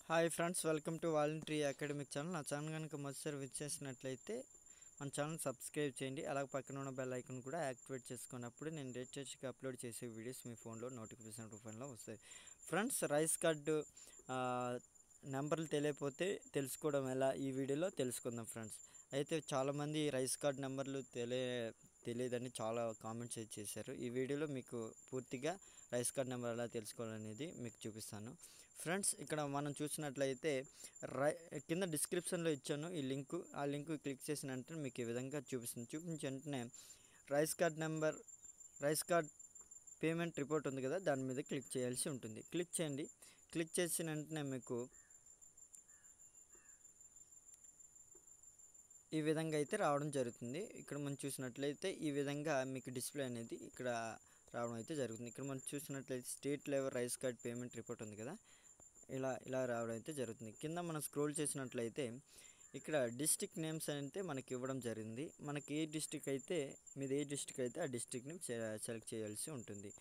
hi friends welcome to voluntary academic channel నా channel కనుక మొదటిసారి విచ్ చేసినట్లయితే మన ఛానల్ సబ్స్క్రైబ్ చేయండి అలాగే పక్కన ఉన్న బెల్ ఐకన్ కూడా యాక్టివేట్ చేసుకున్నప్పుడు నేను లేటెస్ట్గా అప్లోడ్ చేసే వీడియోస్ మీ ఫోన్లో నోటిఫికేషన్ రూపంలో వస్తాయి ఫ్రెండ్స్ రైస్ కార్డు నెంబర్లు తెలియకపోతే తెలుసుకోవడం ఎలా ఈ వీడియోలో తెలుసుకుందాం ఫ్రెండ్స్ అయితే చాలామంది రైస్ కార్డ్ నెంబర్లు తెలియ తెలియదని చాలా కామెంట్స్ అయితే చేశారు ఈ వీడియోలో మీకు పూర్తిగా రైస్ కార్డ్ నెంబర్ ఎలా తెలుసుకోవాలనేది మీకు చూపిస్తాను ఫ్రెండ్స్ ఇక్కడ మనం చూసినట్లయితే రై కింద డిస్క్రిప్షన్లో ఇచ్చాను ఈ లింక్ ఆ లింక్ క్లిక్ చేసిన వెంటనే మీకు ఈ విధంగా చూపిస్తుంది చూపించిన వెంటనే rice card number rice card payment report ఉంది కదా దాని మీద క్లిక్ చేయాల్సి ఉంటుంది క్లిక్ చేయండి క్లిక్ చేసిన వెంటనే మీకు ఈ విధంగా అయితే రావడం జరుగుతుంది ఇక్కడ మనం చూసినట్లయితే ఈ విధంగా మీకు డిస్ప్లే అనేది ఇక్కడ రావడం అయితే జరుగుతుంది ఇక్కడ మనం చూసినట్లయితే state level rice card payment report ఉంది కదా ఇలా ఇలా రావడం అయితే జరుగుతుంది కింద మనం స్క్రోల్ చేసినట్లయితే ఇక్కడ డిస్టిక్ నేమ్స్ అయితే మనకి ఇవ్వడం జరిగింది మనకి ఏ డిస్టిక్ అయితే మీది ఏ డిస్టిక్ అయితే ఆ డిస్టిక్ని సెలెక్ట్ చేయాల్సి ఉంటుంది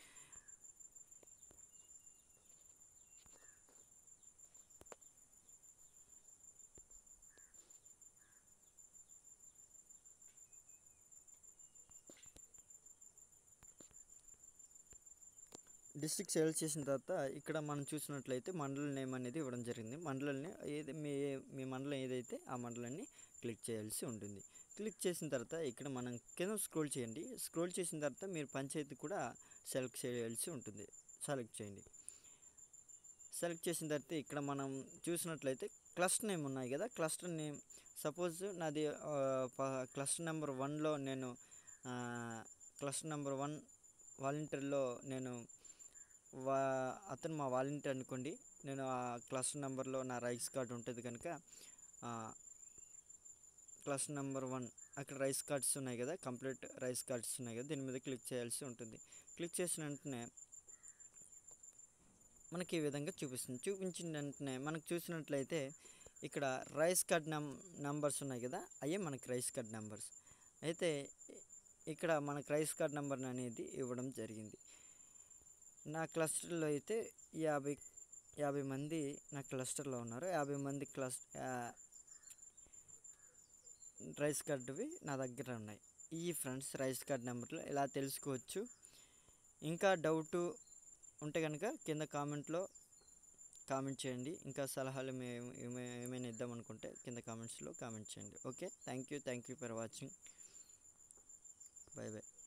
డిస్ట్రిక్ట్ సెలెక్ట్ చేసిన తర్వాత ఇక్కడ మనం చూసినట్లయితే మండల నేమ్ అనేది ఇవ్వడం జరిగింది మండలాన్ని ఏది మీ మీ మండలం ఏదైతే ఆ మండలాన్ని క్లిక్ చేయాల్సి ఉంటుంది క్లిక్ చేసిన తర్వాత ఇక్కడ మనం కింద స్క్రోల్ చేయండి స్క్రోల్ చేసిన తర్వాత మీరు పంచాయతీ కూడా సెలెక్ట్ చేయాల్సి ఉంటుంది సెలెక్ట్ చేయండి సెలెక్ట్ చేసిన తర్వాత ఇక్కడ మనం చూసినట్లయితే క్లస్టర్ నేమ్ ఉన్నాయి కదా క్లస్టర్ నేమ్ సపోజ్ నాది క్లస్టర్ నెంబర్ వన్లో నేను క్లస్టర్ నెంబర్ వన్ వాలంటీర్లో నేను వా అతను మా వాలంటీర్ అనుకోండి నేను ఆ క్లస్టర్ నెంబర్లో నా రైస్ కార్డ్ ఉంటుంది కనుక క్లస్టర్ నెంబర్ వన్ అక్కడ రైస్ కార్డ్స్ ఉన్నాయి కదా కంప్లీట్ రైస్ కార్డ్స్ ఉన్నాయి కదా దీని మీద క్లిక్ చేయాల్సి ఉంటుంది క్లిక్ చేసిన వెంటనే మనకి ఈ విధంగా చూపిస్తుంది చూపించిన వెంటనే మనకు చూసినట్లయితే ఇక్కడ రైస్ కార్డ్ నం నంబర్స్ ఉన్నాయి కదా అయ్యే మనకి రైస్ కార్డ్ నెంబర్స్ అయితే ఇక్కడ మనకు రైస్ కార్డ్ నెంబర్ అనేది ఇవ్వడం జరిగింది నా క్లస్టర్లో అయితే యాభై యాభై మంది నా క్లస్టర్లో ఉన్నారు యాభై మంది క్లస్ రైస్ కార్డువి నా దగ్గర ఉన్నాయి ఈ ఫ్రెండ్స్ రైస్ కార్డ్ నెంబర్లు ఇలా తెలుసుకోవచ్చు ఇంకా డౌట్ ఉంటే కనుక కింద కామెంట్లో కామెంట్ చేయండి ఇంకా సలహాలు ఏమైనా ఇద్దాం అనుకుంటే కింద కామెంట్స్లో కామెంట్ చేయండి okay thank you thank you for watching bye bye